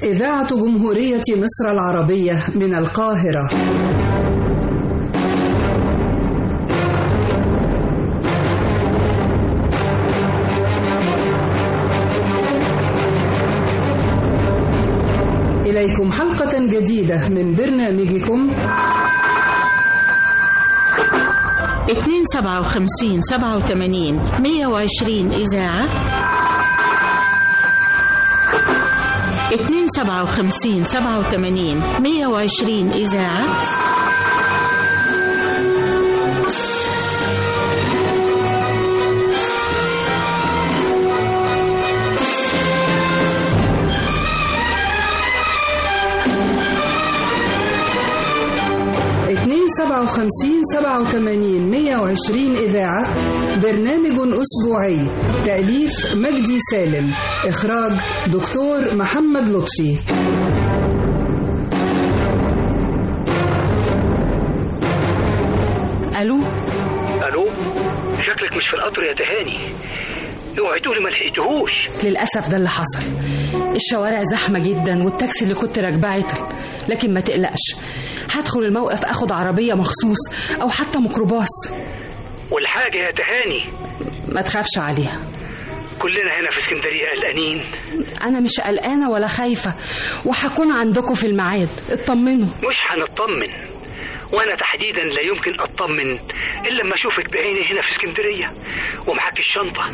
إذاعة جمهورية مصر العربية من القاهرة إليكم حلقة جديدة من برنامجكم اتنين سبعة وخمسين سبعة وثمانين مية وعشرين إذاعة اتنين سبعة وخمسين سبعة وثمانين مية وعشرين إذاعة اتنين سبعة وخمسين سبعة وثمانين مية وعشرين إذاعة برنامج أسبوعي تأليف مجدي سالم إخراج دكتور محمد لطفي ألو الو شكلك مش في القطر يا تهاني اوعي تقولي ما لحقتهوش للأسف ده اللي حصل الشوارع زحمة جدا والتاكسي اللي كنت راكباه عطل لكن ما تقلقش هدخل الموقف اخد عربية مخصوص او حتى ميكروباص والحاجه يا تهاني ما تخافش عليها كلنا هنا في اسكندريه قلقانين انا مش قلقانة ولا خايفة وهكون عندكم في الميعاد اطمنوا مش هنطمن وانا تحديدا لا يمكن اطمن الا لما اشوفك بعيني هنا في اسكندريه ومعاك الشنطه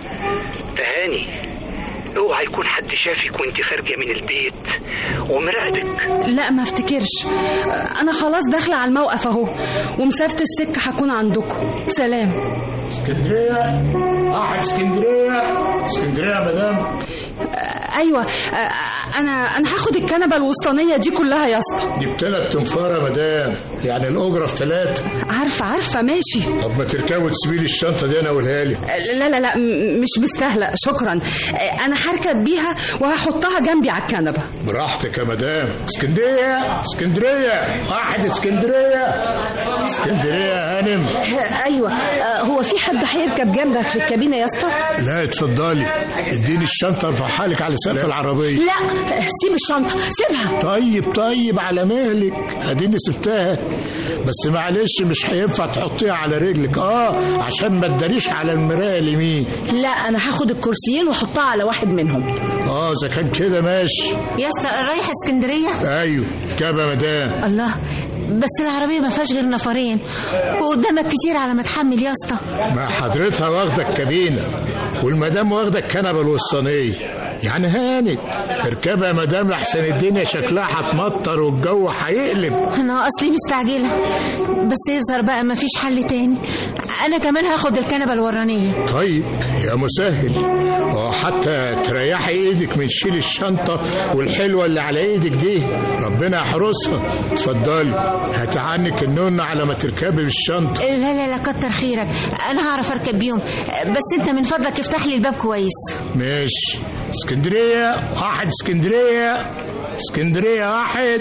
تهاني اوعى يكون حد شافك وانت خارجه من البيت ومراقبك لا ما افتكرش انا خلاص داخلة على الموقف اهو ومسافة السكة هكون عندكم سلام اسكندريه احد اسكندريه اسكندريه يا مدام ايوه انا انا هاخد الكنبة الوسطانية دي كلها يا اسطى دي بتلات تنفار يا مدام يعني الاجره في ثلاثه عارفة عارفة ماشي طب ما تركبوا تسيبي لي الشنطه دي انا اقولها لي لا لا لا م- مش مستاهلة شكرا أنا هركب بيها وهحطها جنبي على الكنبة براحتك يا مدام اسكندريه اسكندريه احد اسكندريه اسكندريه يا هانم ايوه آه، هو في حد هيركب جنبك في الكابينه يا اسطى لا اتفضلي اديني الشنطه ارفعها لك على سقف العربيه لا سيب الشنطه سيبها طيب طيب على مهلك اديني سبتها بس معلش مش هينفع تحطيها على رجلك اه عشان ما تداريش على المرايه اليمين لا انا هاخد الكرسيين واحطها على واحد منهم اه اذا كان كده ماشي يا اسطى رايح اسكندريه ايوه كاب يا مدام الله بس العربيه ما فيهاش غير نفرين وقدامك كتير على ما تحمل يا اسطى ما حضرتها واخده الكابينه والمدام واخده الكنبه الوسطانيه يعني هانت اركبها يا مدام لحسن الدنيا شكلها هتمطر والجو هيقلب انا اصلي مستعجله بس يظهر بقى ما فيش حل تاني انا كمان هاخد الكنبه الورانيه طيب يا مسهل وحتى تريحي ايدك من شيل الشنطة والحلوة اللي على ايدك دي ربنا يحرسها اتفضلي هاتي عنك النون على ما تركبي بالشنطة لا لا لا كتر خيرك انا هعرف اركب بيهم بس انت من فضلك افتح لي الباب كويس ماشي اسكندرية واحد اسكندرية اسكندرية واحد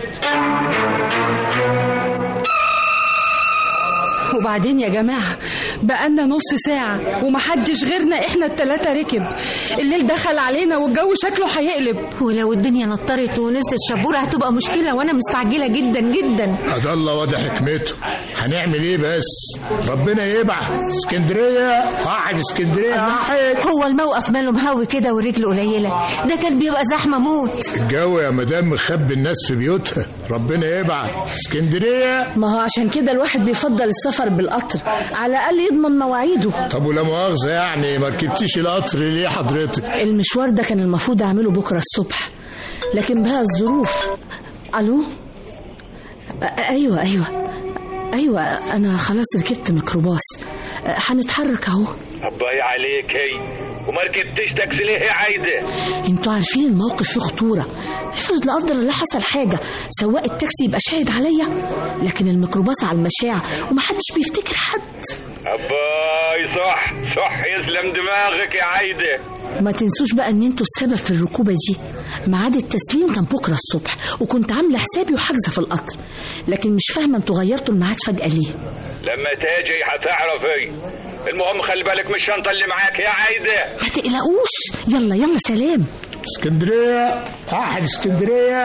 وبعدين يا جماعة بقالنا نص ساعة ومحدش غيرنا احنا التلاتة ركب الليل دخل علينا والجو شكله هيقلب ولو الدنيا نطرت ونزلت شبوره هتبقى مشكله وانا مستعجله جدا جدا هذا الله وده حكمته هنعمل ايه بس ربنا يبعت اسكندرية واحد اسكندرية واحد هو الموقف ماله مهوي كده والرجل قليله ده كان بيبقى زحمه موت الجو يا مدام مخبي الناس في بيوتها ربنا يبعت اسكندرية ما هو عشان كده الواحد بيفضل السفر بالقطر على الاقل يضمن مواعيده طب ولا مؤاخذة يعني ما ركبتيش القطر ليه حضرتك؟ المشوار ده كان المفروض اعمله بكره الصبح لكن بها الظروف الو أ- ايوه ايوه ايوه انا خلاص ركبت ميكروباص أ- هنتحرك اهو الله عليك هي وما ركبتش تاكسي ليه يا عايده انتوا عارفين الموقف فيه خطوره افرض لا قدر الله حصل حاجه سواق التاكسي يبقى شاهد عليا لكن الميكروباص على المشاع ومحدش بيفتكر حد اباي صح صح يسلم دماغك يا عايده ما تنسوش بقى ان انتوا السبب في الركوبه دي ميعاد التسليم كان بكره الصبح وكنت عامله حسابي وحاجزه في القطر لكن مش فاهمه انتوا غيرتوا الميعاد فجاه ليه لما تاجي هتعرفي المهم خلي بالك من الشنطه اللي معاك يا عايده ما تقلقوش يلا يلا سلام اسكندريه احد اسكندريه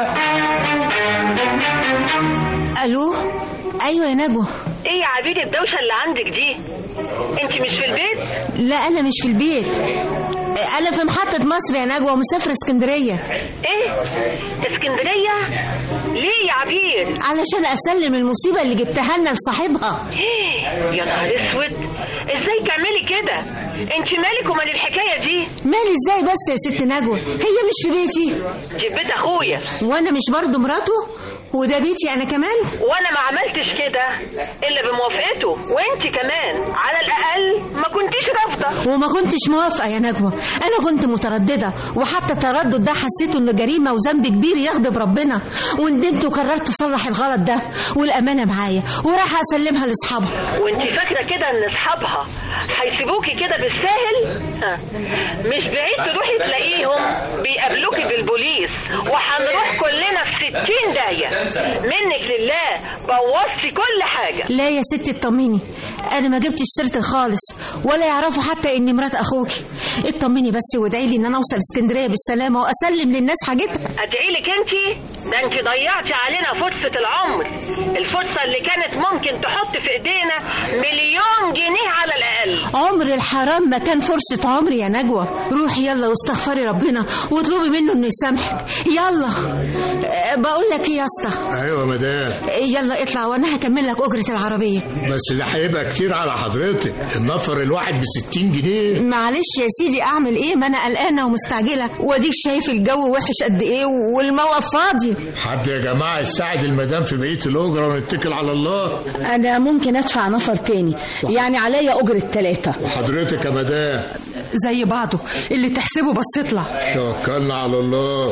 الو ايوه يا نجوى ايه يا عبيد الدوشه اللي عندك دي انت مش في البيت لا انا مش في البيت انا في محطه مصر يا نجوى ومسافره اسكندريه ايه اسكندريه ليه يا عبيد علشان اسلم المصيبه اللي جبتها لنا لصاحبها إيه؟ يا نهار اسود ازاي تعملي كده انت مالك ومال الحكايه دي مالي ازاي بس يا ست نجوى هي مش في بيتي دي بيت اخويا وانا مش برضه مراته وده بيتي انا كمان وانا ما عملتش كده الا بموافقته وانت كمان على الاقل ما كنتيش رافضه وما كنتش موافقه يا نجوى انا كنت متردده وحتى التردد ده حسيته انه جريمه وذنب كبير يغضب ربنا وندمت وقررت اصلح الغلط ده والامانه معايا وراح اسلمها لاصحابها وانت فاكره كده ان اصحابها هيسيبوكي كده بالساهل ها. مش بعيد تروحي تلاقيهم بيقابلوكي بالبوليس وهنروح كلنا في ستين داهيه منك لله بوظتي كل حاجه لا يا ستي اطمني انا ما جبتش سيرتي خالص ولا يعرفوا حتى اني مرات اخوكي اطمني بس وادعي لي ان انا اوصل اسكندريه بالسلامه واسلم للناس حاجتها ادعي لك انت ده انت ضيعتي علينا فرصه العمر الفرصه اللي كانت ممكن تحط في ايدينا مليون جنيه على الاقل عمر الحرام ما كان فرصة عمري يا نجوى روحي يلا واستغفري ربنا واطلبي منه انه يسامحك يلا أه، بقول لك ايه يا اسطى ايوه يا مدام يلا اطلع وانا هكمل لك اجرة العربية بس ده هيبقى كتير على حضرتك النفر الواحد ب 60 جنيه معلش يا سيدي اعمل ايه ما انا قلقانة ومستعجلة واديك شايف الجو وحش قد ايه والموقف فاضي حد يا جماعه يساعد المدام في بقيه الاجره ونتكل على الله أنا ممكن أدفع نفر تاني يعني عليا أجرة ثلاثة وحضرتك يا مدام زي بعضه اللي تحسبه بس اطلع توكلنا على الله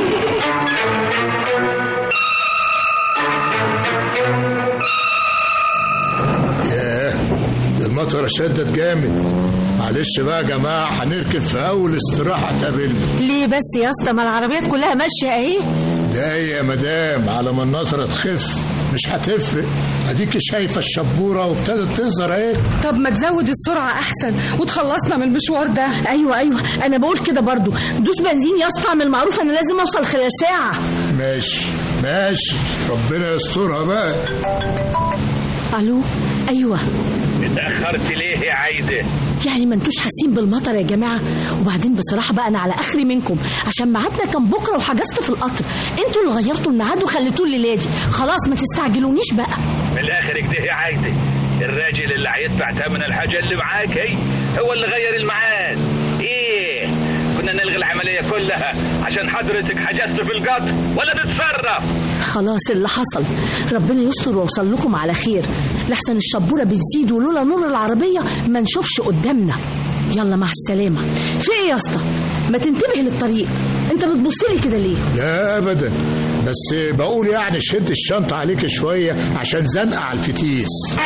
ياه المطره شدت جامد معلش بقى يا جماعه هنركب في اول استراحه تقابلنا ليه بس يا اسطى ما العربيات كلها ماشية اهي دقايق يا مدام على ما النظرة تخف مش هتفرق اديك شايفة الشبورة وابتدت تظهر اهي طب ما تزود السرعه احسن وتخلصنا من المشوار ده أيوة أيوة أنا بقول كده برضو دوس بنزين يا اسطى اعمل معروف أنا لازم أوصل خلال ساعة ماشي ماشي ربنا يسترها بقى ألو أيوة اتأخرت ليه يا عايدة؟ يعني ما انتوش حاسين بالمطر يا جماعة وبعدين بصراحة بقى أنا على آخري منكم عشان ميعادنا كان بكرة وحجزت في القطر انتوا اللي غيرتوا الميعاد وخليتوه الليلة دي خلاص ما تستعجلونيش بقى من الآخر كده يا عايدة الراجل اللي هيدفع ثمن الحاجة اللي معاك هي هو اللي غير الميعاد ايه كنا نلغي العملية كلها عشان حضرتك حجزت في القطر ولا تتصرف خلاص اللي حصل ربنا يستر واوصل لكم على خير لحسن الشبورة بتزيد ولولا نور العربية ما نشوفش قدامنا يلا مع السلامة في ايه يا اسطى ما تنتبه للطريق انت بتبص لي كده ليه لا ابدا بس بقول يعني شد الشنطة عليك شوية عشان زنقة على الفتيس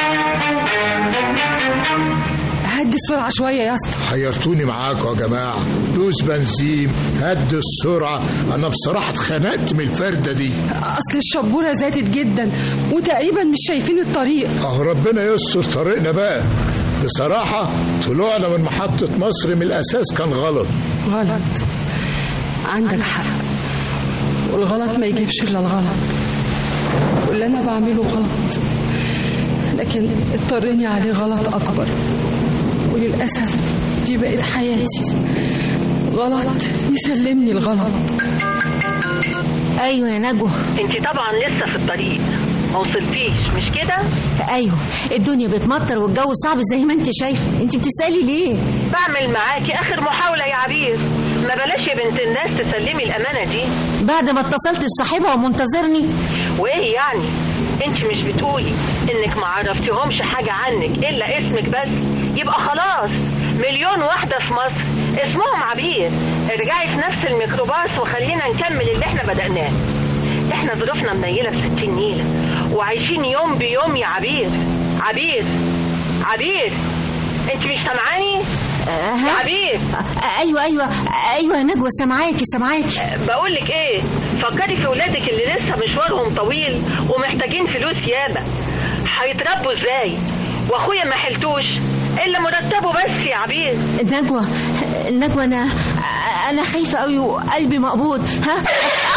هدي السرعه شويه يا اسطى حيرتوني معاكم يا جماعة دوس بنزين هد السرعة أنا بصراحة اتخنقت من الفردة دي اصل الشبوره زادت جدا وتقريبا مش شايفين الطريق أهو ربنا يستر طريقنا بقى بصراحة طلوعنا من محطة مصر من الأساس كان غلط غلط عندك حق والغلط ما يجيبش الا الغلط واللي انا بعمله غلط لكن اضطرني عليه غلط اكبر وللاسف دي بقت حياتي غلط يسلمني الغلط ايوه يا نجوى انت طبعا لسه في الطريق ما وصلتيش مش كده ايوه الدنيا بتمطر والجو صعب زي ما انت شايفه انت بتسالي ليه بعمل معاكي اخر محاولة يا عبير ما بلاش يا بنت الناس تسلمي الامانة دي بعد ما اتصلت بصاحبها ومنتظرني وايه يعني انت مش بتقولي انك ما عرفتيهمش حاجة عنك الا اسمك بس يبقى خلاص مليون واحدة في مصر اسمهم عبير ارجعي في نفس الميكروباص وخلينا نكمل اللي احنا بدأناه احنا ظروفنا منيلة في ستين نيلة وعايشين يوم بيوم يا عبير عبير عبير انت مش سامعاني أه. يا عبير آه، ايوه ايوه ايوه يا نجوى سامعاكي سامعاكي بقول لك ايه فكري في ولادك اللي لسه مشوارهم طويل ومحتاجين فلوس ياما هيتربوا ازاي واخويا ما حلتوش الا مرتبه بس يا عبير نجوى نجوى انا انا خايفه قوي وقلبي مقبوض ها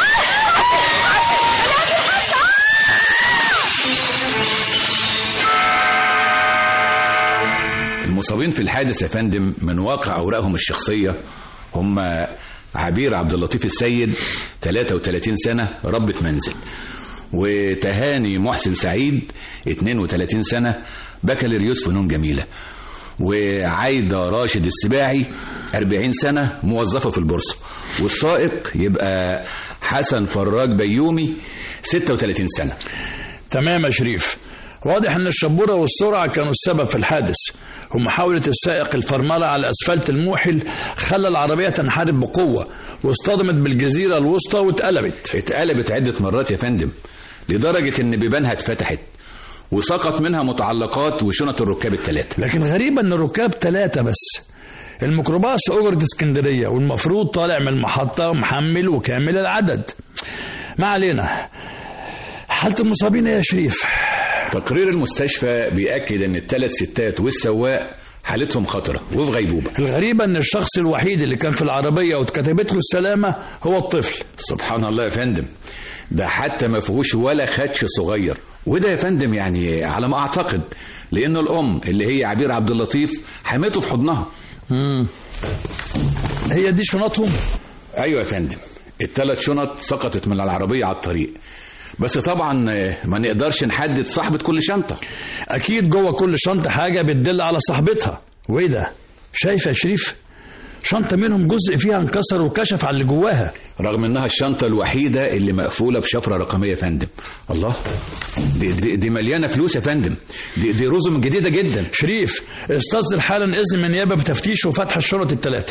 المصابين في الحادث يا فندم من واقع اوراقهم الشخصيه هم عبير عبد اللطيف السيد 33 سنه ربة منزل وتهاني محسن سعيد 32 سنه بكالوريوس فنون جميله وعايدة راشد السباعي 40 سنة موظفة في البورصة والسائق يبقى حسن فراج بيومي 36 سنة تمام يا شريف واضح ان الشبوره والسرعه كانوا السبب في الحادث ومحاوله السائق الفرمله على الاسفلت الموحل خلى العربيه تنحرف بقوه واصطدمت بالجزيره الوسطى واتقلبت اتقلبت عدة مرات يا فندم لدرجة ان بيبانها اتفتحت وسقط منها متعلقات وشنط الركاب الثلاثة لكن غريبة ان الركاب ثلاثة بس الميكروباص أجرة اسكندرية والمفروض طالع من المحطة ومحمل وكامل العدد ما علينا حالة المصابين إيه يا شريف تقرير المستشفى بيأكد ان الثلاث ستات والسواق حالتهم خطرة وفي غيبوبة الغريبة ان الشخص الوحيد اللي كان في العربية واتكتبت له السلامة هو الطفل سبحان الله يا فندم ده حتى ما فيهوش ولا خدش صغير وده يا فندم يعني على ما اعتقد لان الام اللي هي عبير عبد اللطيف حمته في حضنها مم. هي دي شنطهم ايوه يا فندم الثلاث شنط سقطت من العربية على الطريق بس طبعا آه، ما نقدرش نحدد صاحبة كل شنطة اكيد جوه كل شنطة حاجة بتدل على صاحبتها وايه ده شايف يا شريف شنطة منهم جزء فيها انكسر وكشف على اللي جواها رغم انها الشنطة الوحيدة اللي مقفولة بشفرة رقمية يا فندم الله دي, دي, دي مليانة فلوس يا فندم دي, دي رزم جديدة جدا شريف استصدر حالا اذن من النيابة بتفتيش وفتح الشنط الثلاثة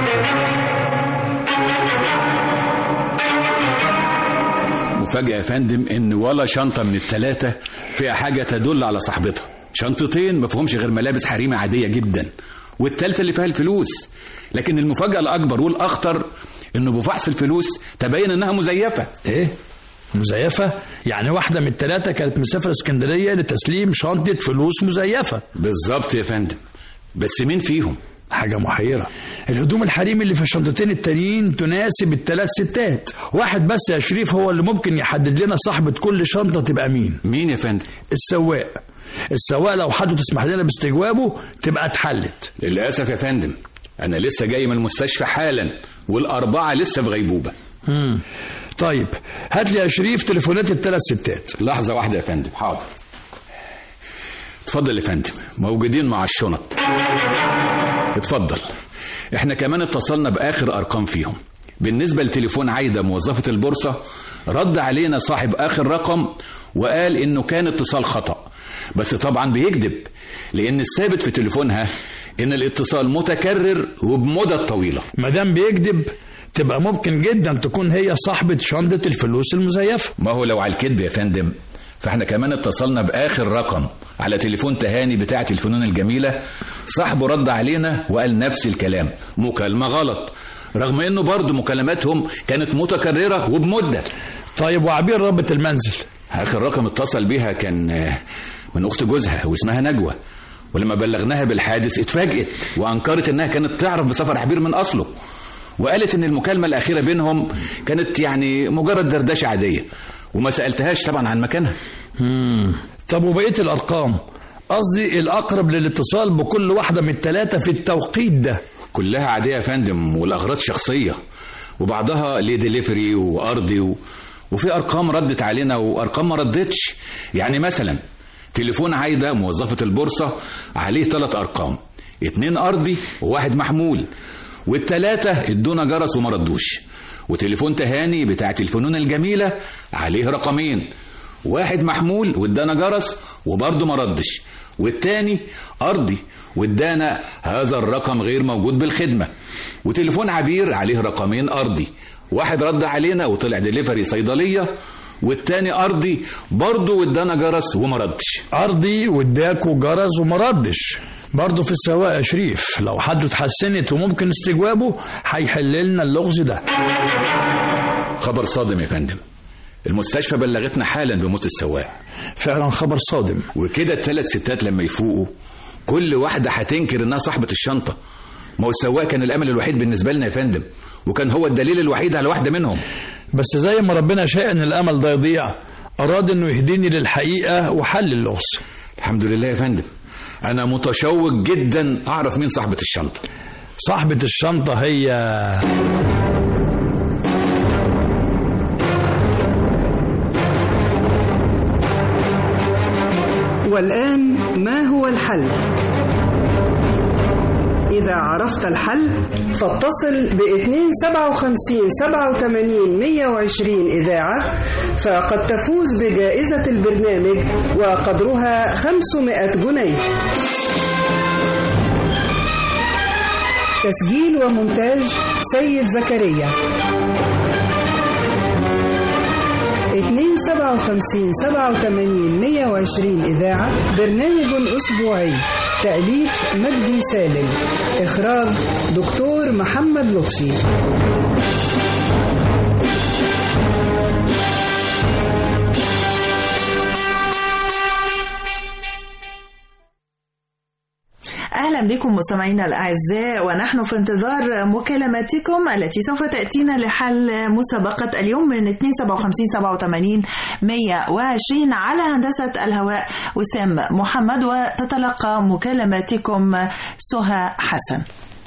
مفاجأة يا فندم ان ولا شنطة من الثلاثة فيها حاجة تدل على صاحبتها شنطتين ما فيهمش غير ملابس حريمي عادية جدا والتالتة اللي فيها الفلوس لكن المفاجأة الأكبر والأخطر إنه بفحص الفلوس تبين إنها مزيفة ايه مزيفة يعني واحدة من الثلاثة كانت مسافرة اسكندرية لتسليم شنطة فلوس مزيفة بالظبط يا فندم بس مين فيهم؟ حاجة محيرة الهدوم الحريمي اللي في الشنطتين التانيين تناسب الثلاث ستات واحد بس يا شريف هو اللي ممكن يحدد لنا صاحبة كل شنطة تبقى مين مين يا فندم؟ السواق السواق لو حد تسمح لنا باستجوابه تبقى اتحلت للأسف يا فندم أنا لسه جاي من المستشفى حالا والأربعة لسه في غيبوبة مم. طيب هات لي يا شريف تليفونات الثلاث ستات لحظة واحدة يا فندم حاضر اتفضل يا فندم موجودين مع الشنط اتفضل احنا كمان اتصلنا بآخر أرقام فيهم بالنسبة لتليفون عايدة موظفة البورصة رد علينا صاحب آخر رقم وقال إنه كان اتصال خطأ بس طبعا بيكذب لأن الثابت في تليفونها إن الاتصال متكرر وبمدة طويلة ما دام بيكذب تبقى ممكن جدا تكون هي صاحبة شنطة الفلوس المزيفة ما هو لو على الكذب يا فندم فاحنا كمان اتصلنا باخر رقم على تليفون تهاني بتاعه الفنون الجميله صاحبه رد علينا وقال نفس الكلام مكالمه غلط رغم انه برضه مكالماتهم كانت متكرره وبمده طيب وعبير ربة المنزل اخر رقم اتصل بيها كان آه، من اخت جوزها واسمها نجوى ولما بلغناها بالحادث اتفاجئت وانكرت انها كانت تعرف بسفر عبير من اصله وقالت ان المكالمه الاخيره بينهم كانت يعني مجرد دردشه عاديه وما سالتهاش طبعا عن مكانها مم. طب وبقية الأرقام قصدي الأقرب للاتصال بكل واحدة من الثلاثة في التوقيت ده كلها عاديه يا فندم والاغراض شخصيه وبعضها ليه ديليفري وارضي و... وفي ارقام ردت علينا وارقام ما ردتش يعني مثلا تليفون عايده موظفه البورصه عليه ثلاث ارقام اتنين ارضي وواحد محمول والتلاتة ادونا جرس وما ردوش وتليفون تهاني بتاعت الفنون الجميلة عليه رقمين واحد محمول وادانا جرس وبرضه ما ردش والتاني أرضي وادانا هذا الرقم غير موجود بالخدمة وتليفون عبير عليه رقمين أرضي واحد رد علينا وطلع دليفري صيدلية والتاني أرضي برضه وادانا جرس وما ردش أرضي واداكوا جرس وما ردش برضه في السواق يا شريف لو حد اتحسنت وممكن استجوابه هيحل لنا اللغز ده خبر صادم يا فندم المستشفى بلغتنا حالا بموت السواق فعلا خبر صادم وكده الثلاث ستات لما يفوقوا كل واحدة هتنكر انها صاحبة الشنطة ما هو السواق كان الامل الوحيد بالنسبة لنا يا فندم وكان هو الدليل الوحيد على واحدة منهم بس زي ما ربنا شاء ان الامل ده يضيع اراد انه يهديني للحقيقه وحل اللغز الحمد لله يا فندم انا متشوق جدا اعرف مين صاحبة الشنطة صاحبة الشنطة هي والآن ما هو الحل؟ إذا عرفت الحل فاتصل ب 257 87 120 إذاعة فقد تفوز بجائزة البرنامج وقدرها 500 جنيه تسجيل ومونتاج سيد زكريا 257 87 120 إذاعة برنامج أسبوعي تأليف مجدي سالم إخراج دكتور محمد لطفي أهلا بكم مستمعينا الأعزاء ونحن في انتظار مكالماتكم التي سوف تأتينا لحل مسابقة اليوم من 257 87 120 على هندسة الهواء وسام محمد وتتلقى مكالماتكم سهى حسن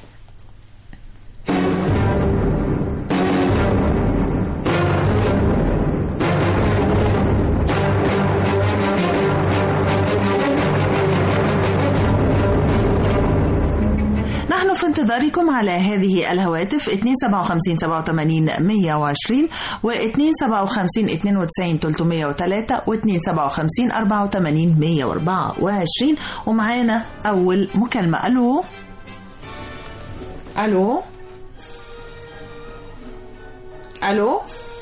نحن في انتظاركم على هذه الهواتف 257 87 120 و 257 92 303 و 257 84 124 ومعانا أول مكالمة ألو ألو ألو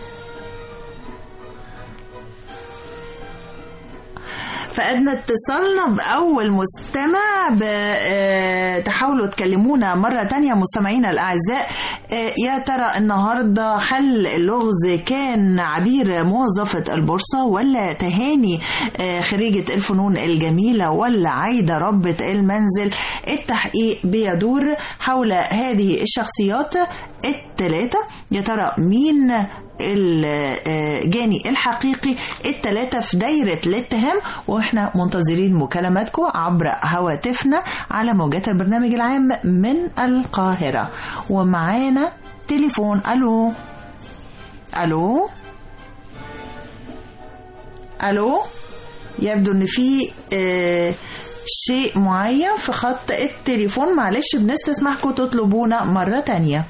فقدنا اتصالنا بأول مستمع ب- تحاولوا تكلمونا مرة تانية مستمعينا الأعزاء آه، يا ترى النهاردة حل اللغز كان عبير موظفة البورصة ولا تهاني آه، خريجة الفنون الجميلة ولا عايدة ربة المنزل التحقيق بيدور حول هذه الشخصيات الثلاثة يا ترى مين الجاني الحقيقي الثلاثة في دايرة الاتهام واحنا منتظرين مكالماتكم عبر هواتفنا على موجات البرنامج العام من القاهرة ومعانا تليفون الو الو الو يبدو ان في آه، شيء معين في خط التليفون معلش بنستسمحكم تطلبونا مرة تانية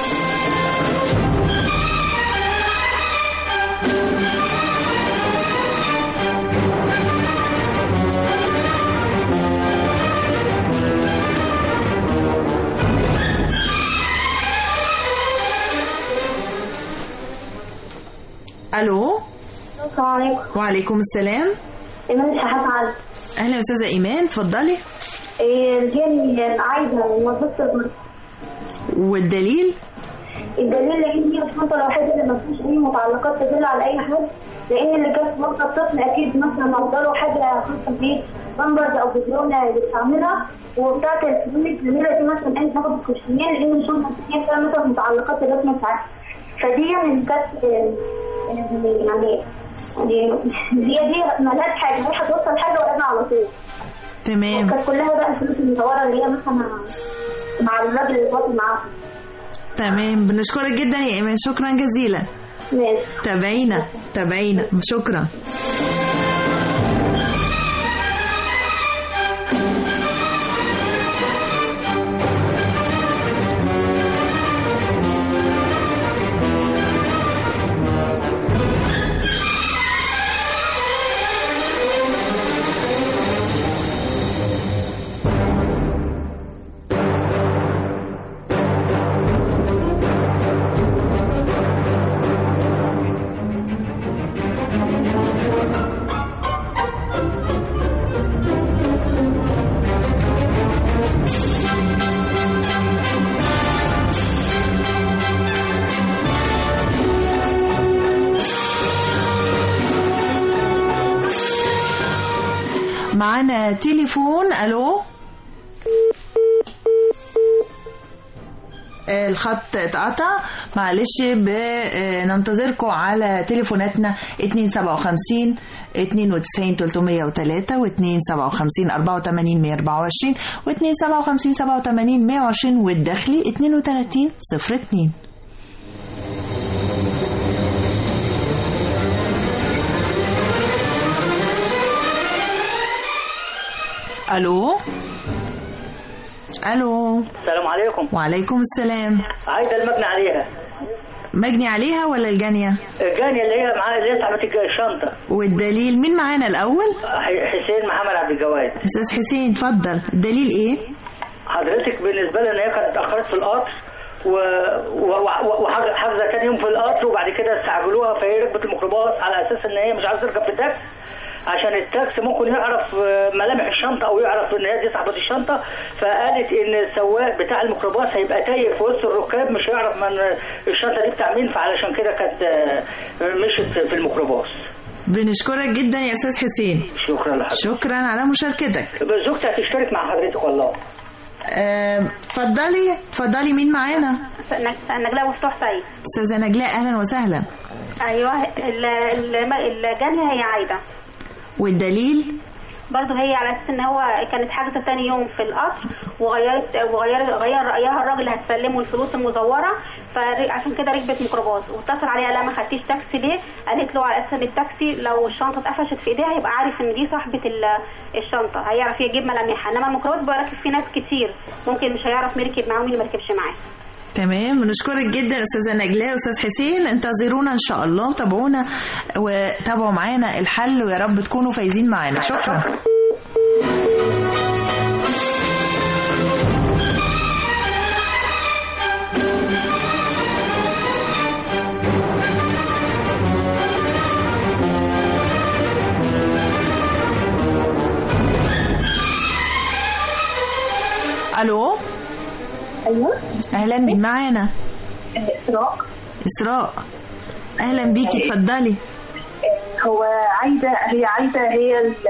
الو السلام عليكم وعليكم السلام ايمان شحات علي اهلا يا استاذه ايمان اتفضلي إيه، جاني عايزه وظيفه الم- والدليل الدليل لان هي الشنطه الوحيده اللي ما فيش اي متعلقات تدل على اي حد لان اللي كان في مرضى الطفل اكيد مثلا افضله حاجه خاصه بيه بامبرز او بترونه بتستعملها وبتاعت الفنون الجميله دي مثلا اي حاجه بالكوشنيه لان الشنطه دي فيها مثلا متعلقات الرسم بتاعتها فدي يعني كانت آه، يعني يعني دي دي ملهاش حاجه هي هتوصل حاجه وقعدنا على طول تمام كانت كلها بقى الفلوس المزوره اللي هي مثلا مع الراجل اللي فاضل معاه تمام بنشكرك جدا يا ايمان شكرا جزيلا ماشي تابعينا تابعينا شكرا معانا تليفون الو الخط اتقطع معلش بننتظركم على تليفوناتنا 257 92 303 و 257 84 124 و 257 87 120 والداخلي 32 02 الو الو السلام عليكم وعليكم السلام عايزه المجني عليها مجني عليها ولا الجانية الجانية اللي هي معاها اللي هي صاحبة الشنطة والدليل مين معانا الأول ح- حسين محمد عبد الجواد أستاذ حسين اتفضل الدليل إيه حضرتك بالنسبة لي ان هي كانت اتأخرت في القطر و... و... و... وحاجزة تاني يوم في القطر وبعد كده استعجلوها فهي ركبت الميكروباص على أساس إن هي مش عايزة تركب في تاكسي عشان التاكسي ممكن يعرف آه، ملامح الشنطة أو يعرف إن هي دي صاحبة الشنطة فقالت إن السواق بتاع الميكروباص هيبقى تايه في وسط الركاب مش هيعرف من الشنطة دي بتاع مين فعلشان كده كانت آه، مشت في الميكروباص بنشكرك جدا يا أستاذ حسين شكرا لحضرتك شكرا على مشاركتك زوجتي هتشترك مع حضرتك والله آه، اتفضلي اتفضلي مين معانا نجلاء مفتوح سعيد أستاذة نجلاء أهلا وسهلا ايوه ال- ال- الجانية هي عايده والدليل برضه هي على اساس ان هو كانت حاجزه تاني يوم في القطر وغيرت وغير غير رايها الراجل اللي هتسلمه الفلوس المزوره فعشان كده ركبت ميكروباص واتصل عليها لا ما خدتيش تاكسي ليه؟ قالت له على اساس إن التاكسي لو الشنطه اتقفشت في ايديها هيبقى عارف ان دي صاحبه ال- الشنطه هيعرف يجيب ملامحها انما الميكروباص بيبقى راكب فيه ناس كتير ممكن مش هيعرف مين ركب معاه ومين ما ركبش معاه تمام بنشكرك جدا استاذه نجلاء استاذ حسين انتظرونا ان شاء الله وتابعونا وتابعوا معانا الحل ويا رب تكونوا فايزين معانا شكرا الو ايوه اهلا بيك معانا اسراء اسراء اهلا بيكي اتفضلي هو عايده هي عايده هي ال-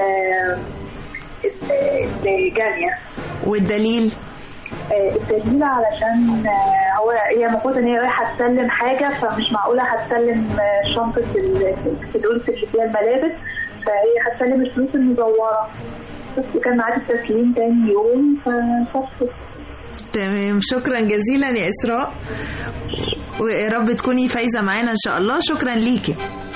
ال- الجانيه والدليل آه، الدليل علشان آه، هو هي المفروض ان هي رايحه تسلم حاجه فمش معقوله هتسلم آه، شنطه ال- الفلوس اللي فيها الملابس فهي هتسلم الفلوس المزوره بس كان معاها التسليم تاني يوم فصفت تمام شكرا جزيلا يا اسراء ويا رب تكوني فايزه معانا ان شاء الله شكرا ليكي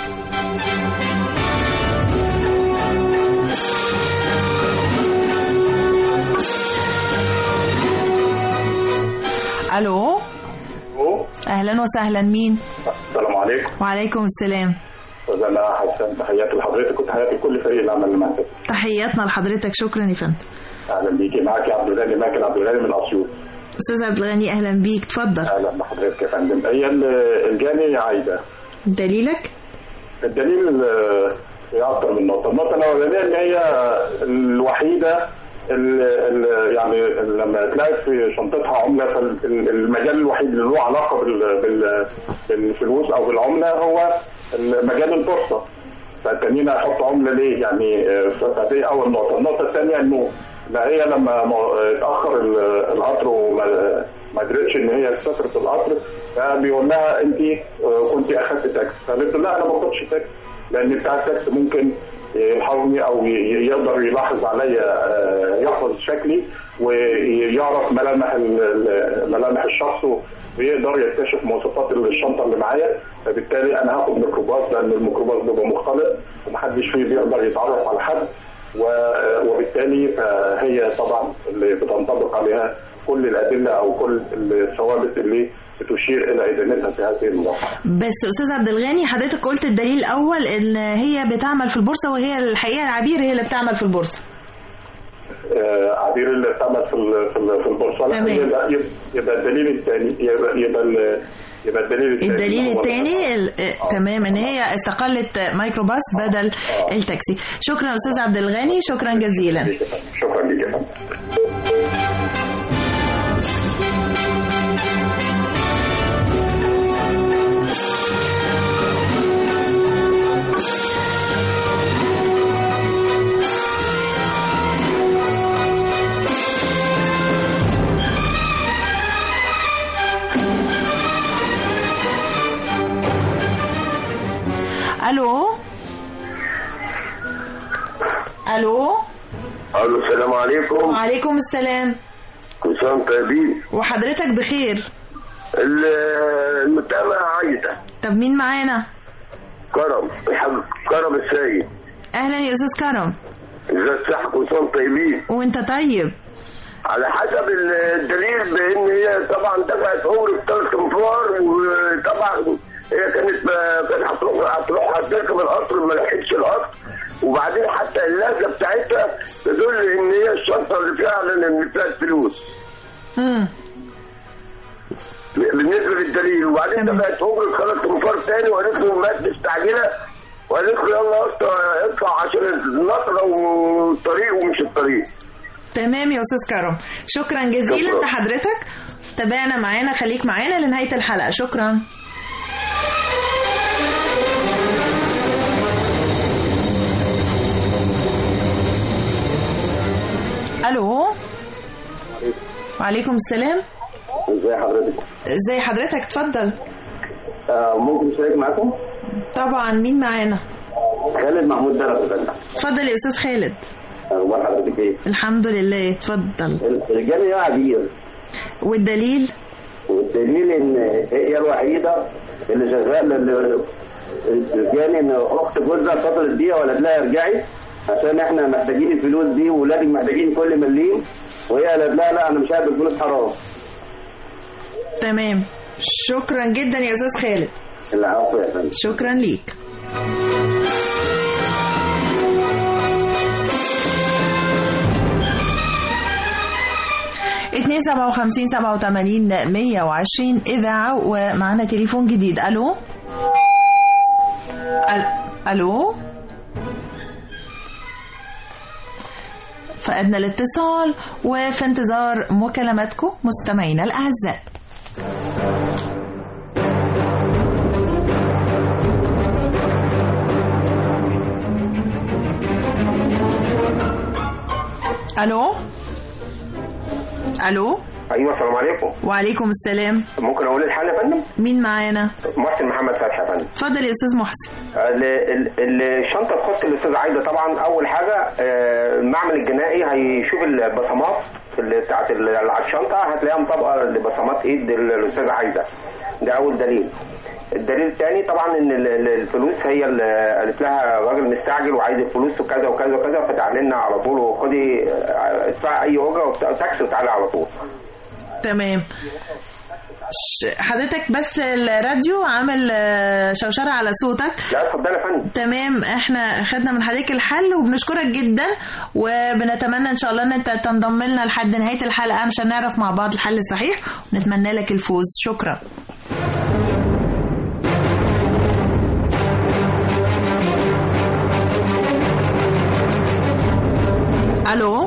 الو اهلا وسهلا مين السلام عليكم وعليكم السلام استاذ انا حسن تحياتي لحضرتك وتحياتي لكل فريق العمل اللي معاك تحياتنا لحضرتك شكرا يا فندم اهلا بيكي معاك يا عبد الغني ماكل عبد الغني من اسيوط استاذ عبد الغني اهلا بيك اتفضل اهلا بحضرتك يا فندم هي ال- الجاني عايده دليلك الدليل آه، هي اكتر من نقطه النقطه الاولانيه ان هي الوحيده اللي يعني لما تلاقي في شنطتها عمله فالمجال الوحيد اللي له علاقه بال- بال- بالفلوس او بالعمله هو مجال البورصه فالتانيين هيحطوا عمله ليه؟ يعني آه، فدي اول نقطه، النقطه الثانيه انه لا هي لما م- اتاخر ال- القطر وما ما قدرتش ان هي تسافر في القطر فبيقول لها انت آه، كنت اخذت تاكسي فقالت له لا انا ما باخدش تاكسي لان بتاع التاكسي ممكن يلحظني او ي- يقدر يلاحظ عليا آه، يحفظ شكلي ويعرف ملامح ال- ال- ملامح الشخص ويقدر يكتشف مواصفات الشنطه اللي معايا فبالتالي انا هاخد ميكروباص لان الميكروباص بيبقى مختلط ومحدش فيه بيقدر يتعرف على حد و- وبالتالي فهي طبعا اللي بتنطبق عليها كل الادله او كل الثوابت اللي بتشير الى ادانتها في هذه المواقع. بس استاذ عبد الغني حضرتك قلت الدليل الاول ان هي بتعمل في البورصه وهي الحقيقه العبير هي اللي بتعمل في البورصه آه، عبير اللي بتعمل في ال- في ال- في البورصه لا، تمام. يبقى يبقى- يبقى الدليل الثاني يبقى يبقى ال- يبقى الدليل الثاني الدليل هو- الثاني ال- آه، تمام ان هي استقلت مايكروباص بدل التاكسي شكرا استاذ عبد الغني شكرا جزيلا شكرا لك يا فندم الو الو السلام عليكم وعليكم السلام كل سنه وانتم طيبين وحضرتك بخير ال- المتابعة عايدة طب مين معانا كرم الحاج كرم السيد اهلا يا استاذ كرم ازاي الصحة كل سنه وانتم طيبين وانت طيب على حسب الدليل بان هي طبعا دفعت عمر في ثلاث انفار وطبعا هي كانت كانت هتروح هتروح هتركب القطر ما لحقتش القطر وبعدين حتى اللهجه بتاعتها تدل ان هي الشنطه اللي فعلا اللي فيها الفلوس امم بالنسبه للدليل وبعدين دفعت عمر ثلاث انفار تاني وقالت له مات مستعجله وقالت له يلا يا اسطى اطلع عشان النطره والطريق ومش الطريق تمام يا استاذ كرم شكرا جزيلا شكرا. لحضرتك تابعنا معانا خليك معانا لنهايه الحلقه شكرا الو وعليكم السلام ازي حضرتك ازي حضرتك اتفضل آه ممكن اشارك معاكم طبعا مين معانا خالد محمود درس يا فندم اتفضل يا استاذ خالد اخبار حضرتك ايه الحمد لله اتفضل الرجال يا عبير والدليل والدليل ان هي الوحيده اللي شغاله اللي الرجال ان اخت جوزها اتصلت بيها ولا لها ارجعي عشان احنا محتاجين الفلوس دي وولادك محتاجين كل مليم وهي قالت لها لا انا مش هقبل الفلوس حرام تمام شكرا جدا يا استاذ خالد العفو يا فندم شكرا ليك اتنين سبعة وخمسين سبعة وتمانين مية وعشرين إذاعة ومعانا تليفون جديد ألو أل- ألو فقدنا الاتصال وفي انتظار مكالماتكم مستمعينا الأعزاء الو الو ايوه السلام عليكم وعليكم السلام ممكن اقول الحل يا فندم مين معانا محسن محمد فتحي يا فندم اتفضل يا استاذ محسن ال- ال- ال- الشنطه تخص الاستاذ عايده طبعا اول حاجه آه، المعمل الجنائي هيشوف البصمات اللي بتاعت ال- اللي على الشنطه هتلاقيها مطابقه لبصمات ايد ال- الاستاذ عايده ده اول دليل الدليل الثاني طبعا ان ال- ال- الفلوس هي اللي قالت لها راجل مستعجل وعايز الفلوس وكذا وكذا وكذا فتعالي لنا على طول وخدي آه، ادفعي اي اجره وتاكس وتعالي على طول تمام ش- حضرتك بس الراديو عامل آه، شوشرة على صوتك لا اتفضلي يا فندم تمام احنا خدنا من حضرتك الحل وبنشكرك جدا وبنتمنى ان شاء الله ان انت تنضم لنا لحد نهايه الحلقه عشان نعرف مع بعض الحل الصحيح ونتمنى لك الفوز شكرا الو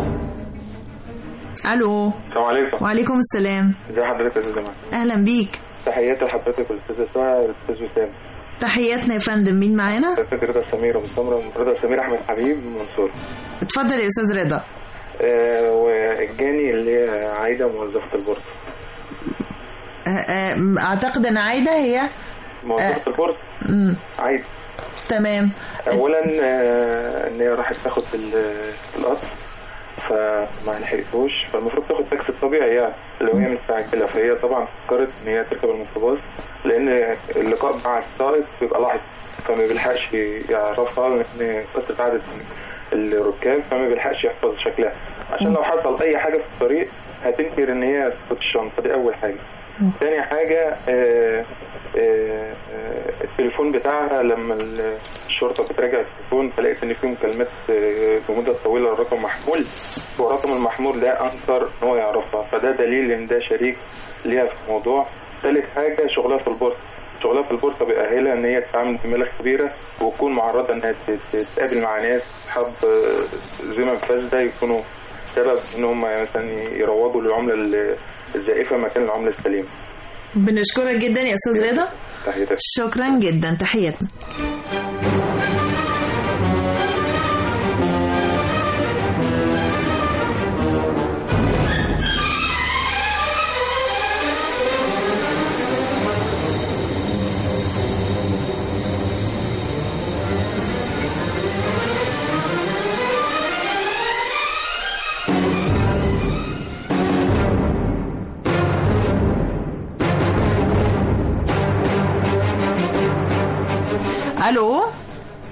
الو السلام عليكم وعليكم السلام ازي حضرتك يا استاذ جمال اهلا بيك تحياتي لحضرتك والاستاذ اسماء والاستاذ وسام تحياتنا يا فندم مين معانا استاذ رضا سمير ومن سمرة رضا سمير احمد حبيب من منصور اتفضل يا استاذ رضا آه والجاني اللي هي عايده موظفه البورصه آه، آه، اعتقد ان عايده هي موظفه البورصه مم. عايده تمام اولا آه ان هي راحت تاخد ال- القطر فما لحقتوش فالمفروض تاخد تاكسي الطبيعي يعني لو هي مستعجله فهي طبعا فكرت ان هي تركب الميكروباص لان اللقاء مع السائق بيبقى لاحظ فما بيلحقش يعرفها ان كثره عدد الركاب فما بيلحقش يحفظ شكلها عشان لو حصل اي حاجه في الطريق هتنكر ان هي سقط الشنطه دي اول حاجه تاني حاجة آه، آه، آه، التليفون بتاعها لما ال- الشرطة بتراجع التليفون فلقيت إن فيه مكالمات آه، بمدة طويلة الرقم محمول والرقم المحمول ده أنكر إن هو يعرفها فده دليل إن ده شريك ليها في الموضوع تالت حاجة شغلها في البورصة شغلها في البورصة بيأهلها إن هي تتعامل بمبالغ كبيرة وتكون معرضة إنها تت- تتقابل مع ناس أصحاب آه، زمن فاسدة يكونوا سبب إن هم مثلا يروضوا للعملة ال- الزائفة مكان العملة السليمة بنشكرك جدا يا استاذ رضا تحياتي شكرا جدا تحياتنا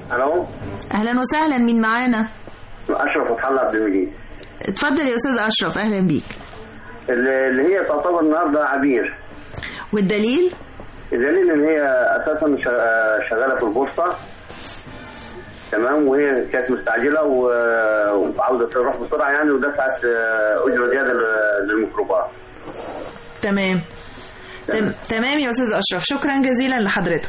الو اهلا وسهلا مين معانا اشرف فتح الله عبد المجيد اتفضل يا استاذ اشرف اهلا بيك اللي اللي هي تعتبر النهارده عبير والدليل الدليل ان هي اساسا شا- شغاله في البورصه تمام وهي كانت مستعجله و- وعاوزه تروح بسرعه يعني ودفعت آه، اجره زياده ل- للميكروباص تمام تم- تمام يا استاذ اشرف شكرا جزيلا لحضرتك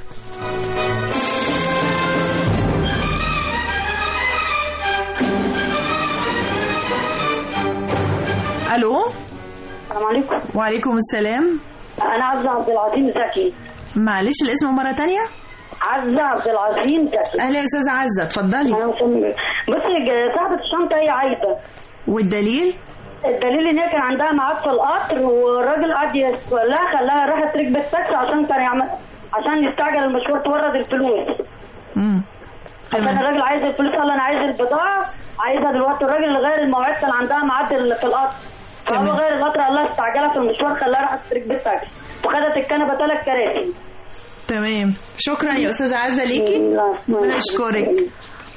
الو السلام عليكم وعليكم السلام انا عزة عبد العظيم زكي معلش الاسم مره تانية عزة عبد العظيم زكي اهلا يا استاذه عزه اتفضلي انا مسمى بصي ج- صاحبة الشنطة هي عايدة والدليل الدليل ان هي كان عندها ميعاد في القطر والراجل قعد يسألها خلاها راحت ركبت تاكسي عشان كان يعمل عشان يستعجل المشوار تورد الفلوس امم عشان الراجل عايز الفلوس قال انا عايز البضاعة عايزها دلوقتي الراجل اللي غير الموعد كان عندها ميعاد ال- في القطر فهو غير القطر قال لها استعجلها في المشوار خلاها راحت ركبت تاكسي وخدت الكنبة ثلاث كراسي تمام شكرا يا استاذه عزه ليكي بنشكرك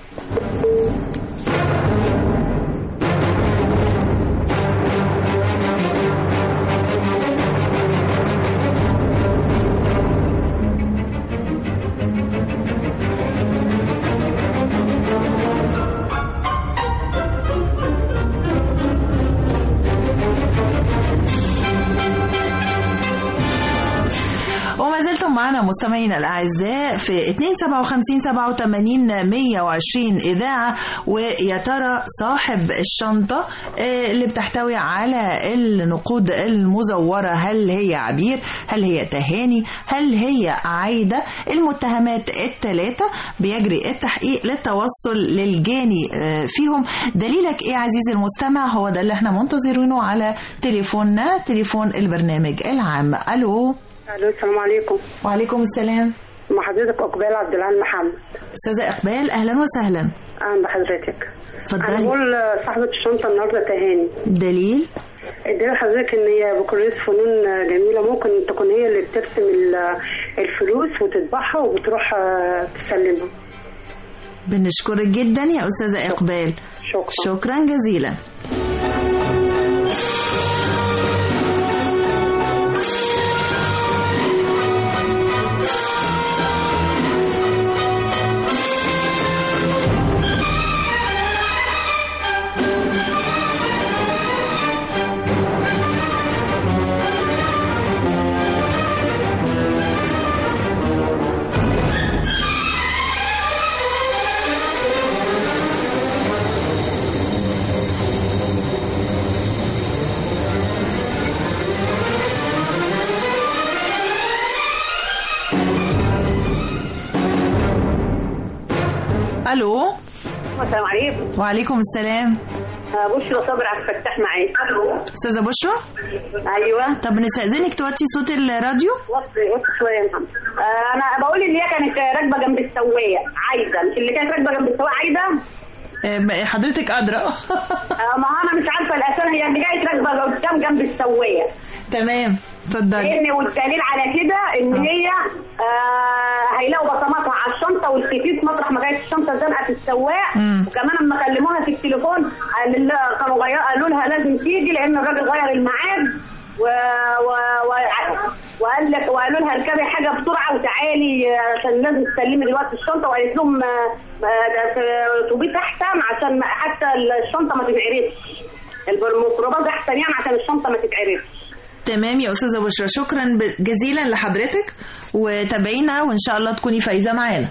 وما زلتم معنا مستمعينا الاعزاء في 257 87 120 اذاعه ويا ترى صاحب الشنطه آه، اللي بتحتوي على النقود المزوره هل هي عبير هل هي تهاني هل هي عايده المتهمات الثلاثه بيجري التحقيق للتوصل للجاني آه، فيهم دليلك ايه عزيزي المستمع هو ده اللي احنا منتظرينه على تليفوننا تليفون البرنامج العام الو الو السلام عليكم وعليكم السلام مع حضرتك اقبال عبد العال محمد استاذه اقبال اهلا وسهلا اهلا بحضرتك اتفضلي. انا بقول صاحبة الشنطة النهارده تهاني دليل اديله حضرتك ان هي بكالوريوس فنون جميلة ممكن تكون هي اللي بترسم ال- الفلوس وتطبعها وبتروح آه، تسلمها بنشكرك جدا يا استاذه اقبال شكرا شكرا جزيلا الو السلام عليكم وعليكم السلام بشرى صبري عبد الفتاح معاك استاذه بشرى ايوه طب نستاذنك توطي صوت الراديو وطي وطي شويه يا محمد آه، انا بقول ان هي كانت راكبه جنب السواق عايده مش اللي كانت راكبه جنب السواق عايده آه، حضرتك ادرى آه، ما هو انا مش عارفه الاسامي هي اللي كانت راكبه قدام جنب السواق تمام اتفضلي لان والدليل على كده ان هي آه هيلاقوا بصماتها على الشنطه والكيس مطرح ما كانت الشنطه زنقه في السواق مم. وكمان لما كلموها في التليفون قال لها- كانوا غير قالوا لها لازم تيجي لان الراجل غير الميعاد و... و... و... وقال لك وقالوا لها اركبي حاجه بسرعه وتعالي آه، عشان لازم تسلمي دلوقتي الشنطه وقالت لهم آه، آه، ده في- تبيت احسن عشان ما- حتى الشنطه ما تتعرفش الميكروباص احسن يعني عشان الشنطه ما تتعرفش تمام يا استاذه بشرى شكرا ب- جزيلا لحضرتك وتابعينا وان شاء الله تكوني فايزه معانا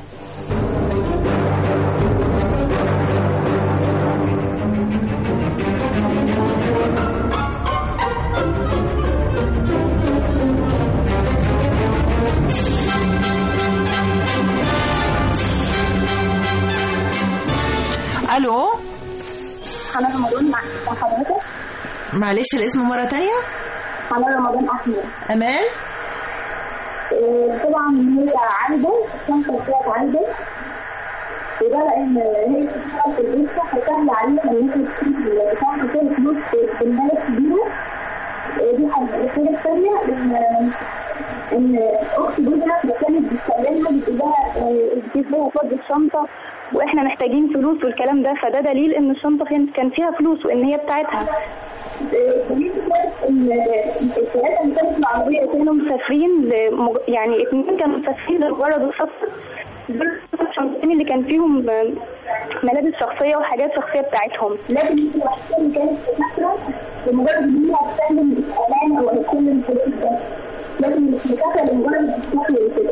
الو حنان رمضان مع مع حضرتك معلش الاسم مره تانية حنان رمضان احمد امان إيه، طبعا هي عايده الشنطه بتاعت عايده وده لان هي بتشتغل في البيت فسهل عليها ان انت بتاخد كل فلوس بالمال كبيره إيه، دي حاجه الحاجه الثانيه ان ان اخت جوزها كانت بتكلمها بتقول لها بتديها فض الشنطه واحنا محتاجين فلوس والكلام ده فده دليل ان الشنطه كان كان فيها فلوس وان هي بتاعتها دليل ثالث ان الثلاثه اللي كانوا في العربيه كانوا مسافرين لمج... يعني اثنين كانوا مسافرين لمجرد السفر دول الشنطتين اللي كان فيهم ملابس شخصيه وحاجات شخصيه بتاعتهم لكن الوحيده اللي كانت مسافره لمجرد ان هي هتسلم الامانه وهتسلم الفلوس ده لكن مش مسافره لمجرد السفر وكده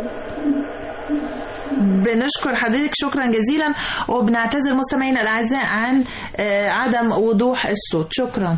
بنشكر حضرتك شكرا جزيلا وبنعتذر مستمعينا الاعزاء عن آه، عدم وضوح الصوت شكرا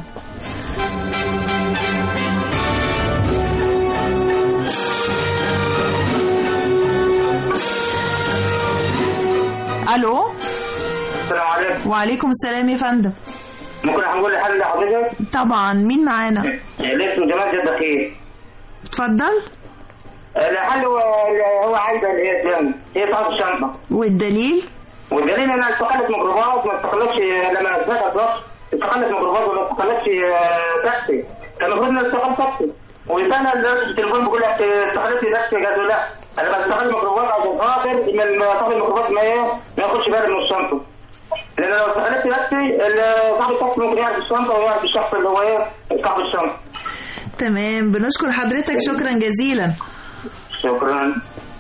الو السلام عليكم وعليكم السلام يا فندم ممكن هنقول لحد لحضرتك طبعا مين معانا الاسم جمال جد خير اتفضل الحل هو هو عايزه اللي هي تلم هي صاحب الشنطه والدليل والدليل انها استقلت ميكروباص ما استقلتش لما اثبتت ضغط استقلت ميكروباص وما استقلتش آه، تاكسي كان المفروض انها تستقل تاكسي وسنة دلوقتي في التليفون بيقول لك استقلت تاكسي قالوا لا انا بستقل ميكروباص عشان خاطر من صاحب الميكروباص ما ايه ما ياخدش باله من الشنطه لان لو استقلت تاكسي ال- صاحب التاكسي ممكن يعرف الشنطه ويعرف الشخص اللي هو ايه صاحب الشنطه تمام بنشكر حضرتك شكرا جزيلا شكرا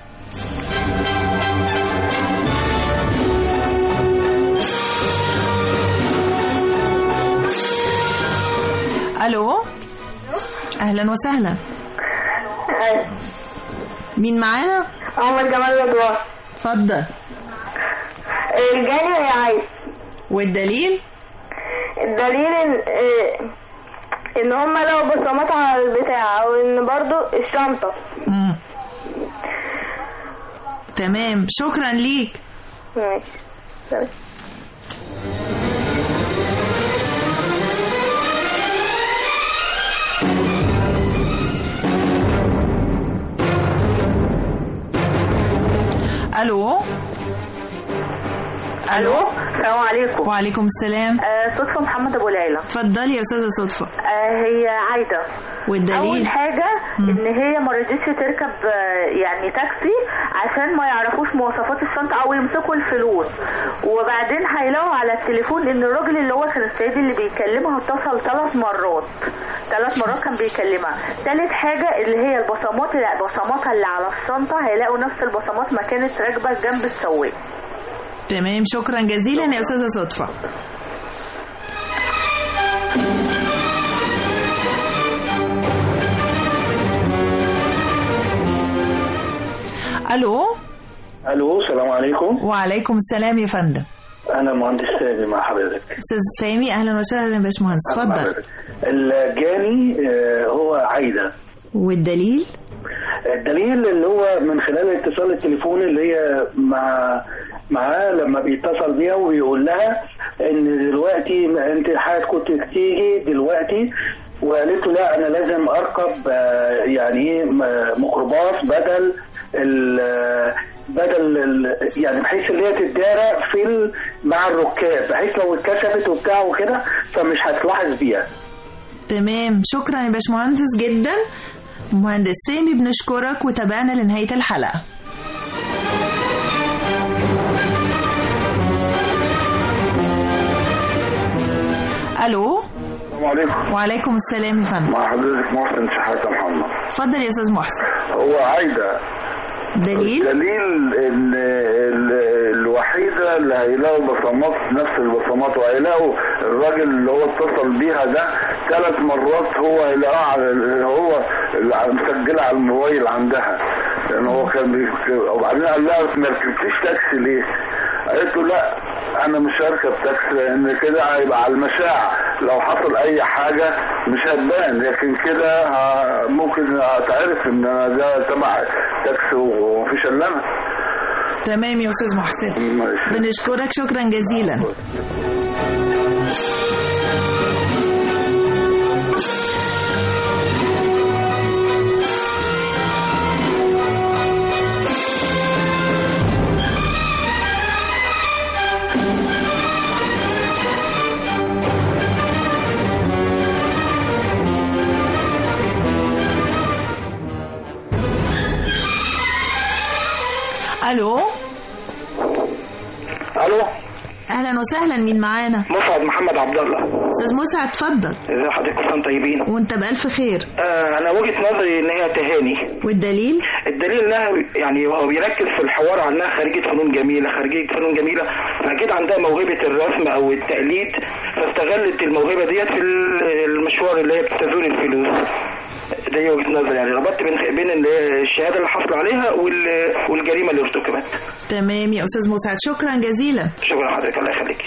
الو اهلا وسهلا مين معانا عمر جمال رضوان اتفضل الجاني يا عايز والدليل الدليل ان إيه، ان هم لقوا بصمات على البتاع او ان برضو الشنطة مم. تمام شكرا ليك ماشي الو الو السلام عليكم وعليكم السلام آه صدفه محمد ابو العيله اتفضلي يا استاذه صدفه آه هي عايده والدليل اول حاجه ان هي ما رضتش تركب آه، يعني تاكسي عشان ما يعرفوش مواصفات الشنطه او يمسكوا الفلوس وبعدين هيلاقوا على التليفون ان الراجل اللي هو كان السيد اللي بيكلمها اتصل ثلاث مرات ثلاث مرات كان بيكلمها ثالث حاجه اللي هي البصمات البصمات اللي على الشنطه هيلاقوا نفس البصمات ما كانت راكبه جنب السواق تمام شكرا جزيلا يا استاذه صدفه الو الو السلام عليكم وعليكم السلام يا فندم انا مهندس سامي مع حضرتك استاذ سامي اهلا وسهلا يا باشمهندس اتفضل الجاني آه، هو عايده والدليل الدليل اللي هو من خلال الاتصال التليفوني اللي هي مع معاه لما بيتصل بيها وبيقول لها ان دلوقتي انت حضرتك كنت تيجي دلوقتي وقالت له لا انا لازم اركب آه، يعني ايه م- ميكروباص بدل ال بدل ال يعني بحيث اللي هي تتدارى في ال- مع الركاب بحيث لو اتكسفت وبتاع وكده فمش هتلاحظ بيها تمام شكرا يا باشمهندس جدا مهندس سامي بنشكرك وتابعنا لنهايه الحلقه الو السلام عليكم وعليكم السلام يا فندم مع حضرتك محسن شحاتة محمد اتفضل يا استاذ محسن هو عايدة دليل دليل ان ال- الوحيدة اللي هيلاقوا بصمات نفس البصمات وهيلاقوا الراجل اللي هو اتصل بيها ده ثلاث مرات هو هيلاقوها على ال- هو اللي مسجلة على الموبايل عندها لان هو كان بي- وبعدين قال لها ما ركبتيش تاكسي ليه؟ قالت له لا انا مش هركب تاكسي لان كده هيبقى على المشاع لو حصل اي حاجه مش هتبان لكن كده ه- ممكن اتعرف ان أنا ده تبع تاكسي ومفيش الا انا تمام يا استاذ محسن بنشكرك شكرا جزيلا الو الو اهلا وسهلا مين معانا مسعد محمد عبد الله استاذ مسعد اتفضل ازي حضرتك كل سنه وانتم طيبين وانت بالف خير آه انا وجهه نظري ان هي تهاني والدليل الدليل انها يعني هو بيركز في الحوار على انها خريجه فنون جميله خريجه فنون جميله فاكيد عندها موهبه الرسم او التقليد فاستغلت الموهبه ديت في المشوار اللي هي بتستزول الفلوس دي وجهه نظري يعني ربطت بين بين الشهاده اللي حصل عليها وال- والجريمه اللي ارتكبت تمام يا استاذ مسعد شكرا جزيلا شكرا لحضرتك الله يخليك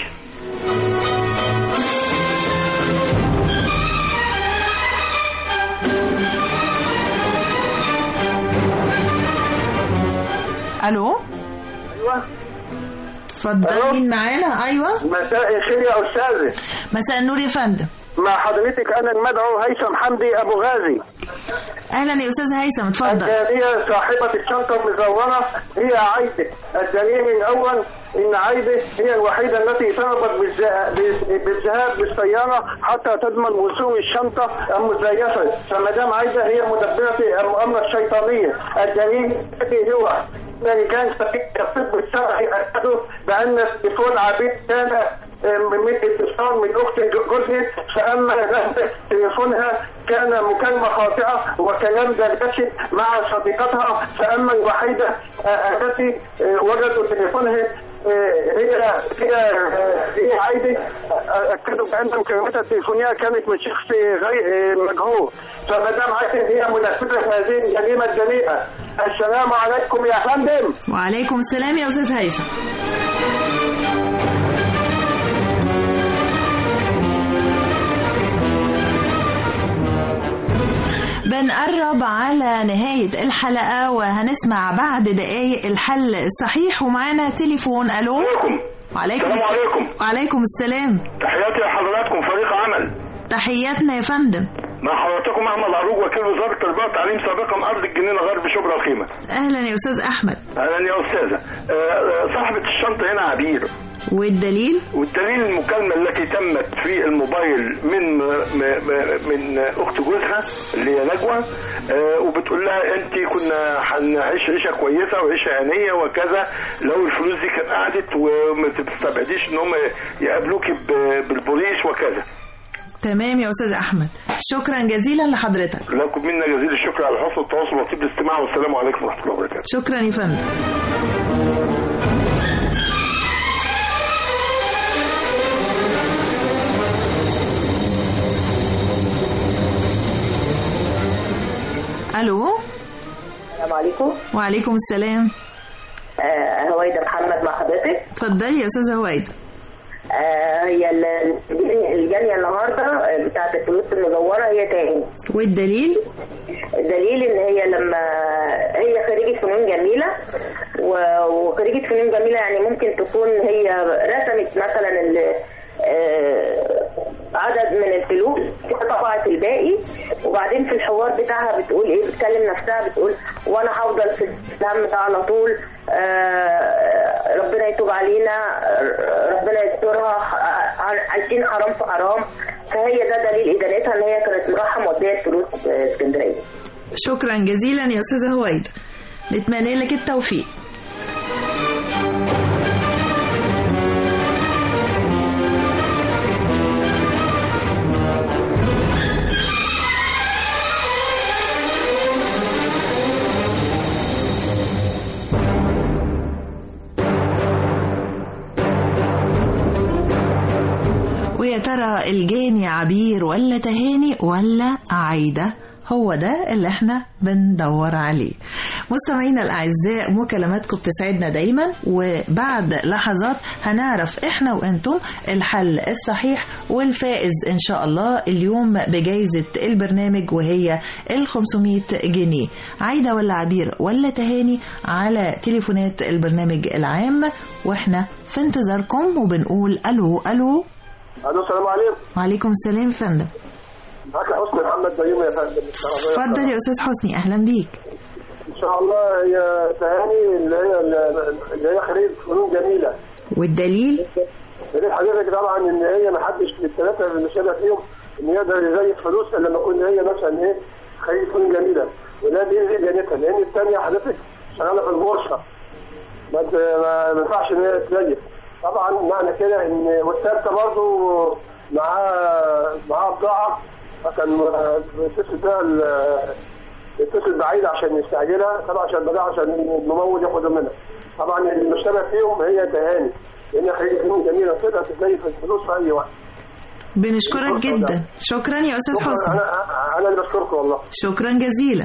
الو ايوه اتفضل مين معانا ايوه مساء الخير يا استاذي مساء النور يا فندم مع حضرتك انا المدعو هيثم حمدي ابو غازي اهلا يا استاذ هيثم اتفضل الجارية صاحبة الشنطة المزورة هي عايدة الدليل الأول إن عايدة هي الوحيدة التي طلبت بالذ- بالذهاب بالسيارة حتى تضمن وصول الشنطة المزيفة فمدام عايدة هي مدبرة المؤامرة الشيطانية الدليل الذي هو أن كان سبيل الطب الشرعي أكدوا بأن التليفون عبيد كان من اتصال من اخت جوزها فاما رهبة تليفونها كان مكالمه خاطئه وكلام دردشه مع صديقتها فاما الوحيده آه، التي آه، وجدوا تليفونها آه، هي هي آه، هي عايده آه، اكدوا بان مكالمتها التليفونيه كانت من شخص غير آه، مجهول فمدام عايده هي منفذه هذه الجريمه الجريئه السلام عليكم يا فندم وعليكم السلام يا استاذ هيثم بنقرب على نهاية الحلقة وهنسمع بعد دقايق الحل الصحيح ومعانا تليفون ألو وعليكم السلام عليكم. وعليكم السلام تحياتي لحضراتكم فريق عمل تحياتنا يا فندم مع حضراتكم احمد عروج وكيل وزاره التربيه والتعليم سابقا ارض الجنينه غرب شبرا الخيمه أهلا يا أستاذ أحمد اهلا يا استاذه آه، آه، صاحبه الشنطه هنا عبير والدليل والدليل المكالمه التي تمت في الموبايل من م- م- من اخت جوزها اللي هي نجوى آه، وبتقول لها انت كنا هنعيش عيشه كويسه وعيشه هنيه وكذا لو الفلوس دي كانت قعدت وما تستبعديش ان هم يقابلوكي ب- بالبوليس وكذا تمام يا أستاذ أحمد شكرا جزيلا لحضرتك لكم منا جزيل الشكر على حسن التواصل وطيب الاستماع والسلام عليكم ورحمه الله وبركاته شكرا يا فندم الو السلام عليكم وعليكم السلام آه هويدا محمد مع حضرتك اتفضلي يا استاذه هويدا آه هي ال- الجاليه النهارده آه، بتاعه الفلوس المزوره هي تاني والدليل الدليل ان هي لما هي خريجه فنون جميله و- وخريجه فنون جميله يعني ممكن تكون هي رسمت مثلا ال- آه، عدد من الفلوس طبعت الباقي وبعدين في الحوار بتاعها بتقول ايه بتكلم نفسها بتقول وانا هفضل في الهم ده على طول آه، ربنا يتوب علينا آه، ربنا يسترها ح- عايشين حرام في حرام فهي ده دليل ادانتها ان هي كانت رايحه موديه الفلوس آه، اسكندريه شكرا جزيلا يا استاذه هويدا نتمنى لك التوفيق ويا ترى الجاني عبير ولا تهاني ولا عايدة هو ده اللي احنا بندور عليه مستمعينا الأعزاء مكالماتكم بتسعدنا دايما وبعد لحظات هنعرف احنا وانتم الحل الصحيح والفائز ان شاء الله اليوم بجائزة البرنامج وهي ال 500 جنيه عايدة ولا عبير ولا تهاني على تليفونات البرنامج العام واحنا في انتظاركم وبنقول الو الو الو السلام عليكم وعليكم السلام يا فندم معاك حسني محمد بيومي يا فندم اتفضل يا استاذ حسني اهلا بيك ان شاء الله هي تهاني اللي هي اللي هي خريج فنون جميله والدليل دليل حضرتك طبعا ان هي ما حدش من الثلاثه اللي شبه فيهم ان يقدر يزيف فلوس الا لما يكون هي مثلا ايه خريج فنون جميله وده بيزي جانتها لان الثانيه حضرتك شغاله في البورصه ما ت- ما ما ينفعش ان هي تتليف طبعا معنى كده ان والثالثه برضه معاه معاه بضاعه فكان بيتصل بيها ال- يتصل بعيد عشان يستعجلها طبعا عشان البضاعه عشان الممول ياخدها منها طبعا المشتبه فيهم هي تهاني لان خريجه فنون جميله تقدر تتليف الفلوس في اي وقت بنشكرك جدا شكرا يا استاذ شكراً. حسني انا انا اللي بشكركم والله شكرا جزيلا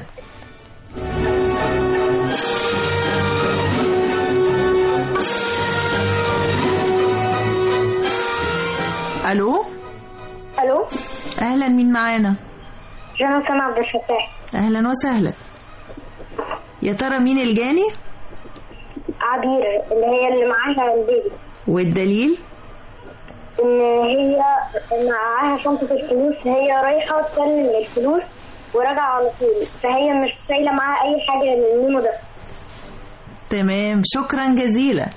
الو الو اهلا مين معانا جنى سامع عبد الفتاح اهلا وسهلا يا ترى مين الجاني عبير اللي هي اللي معاها البيبي والدليل ان هي معاها شنطة الفلوس هي رايحة تسلم الفلوس وراجعة على طول فهي مش شايلة معاها أي حاجة للميمو ده تمام شكرا جزيلا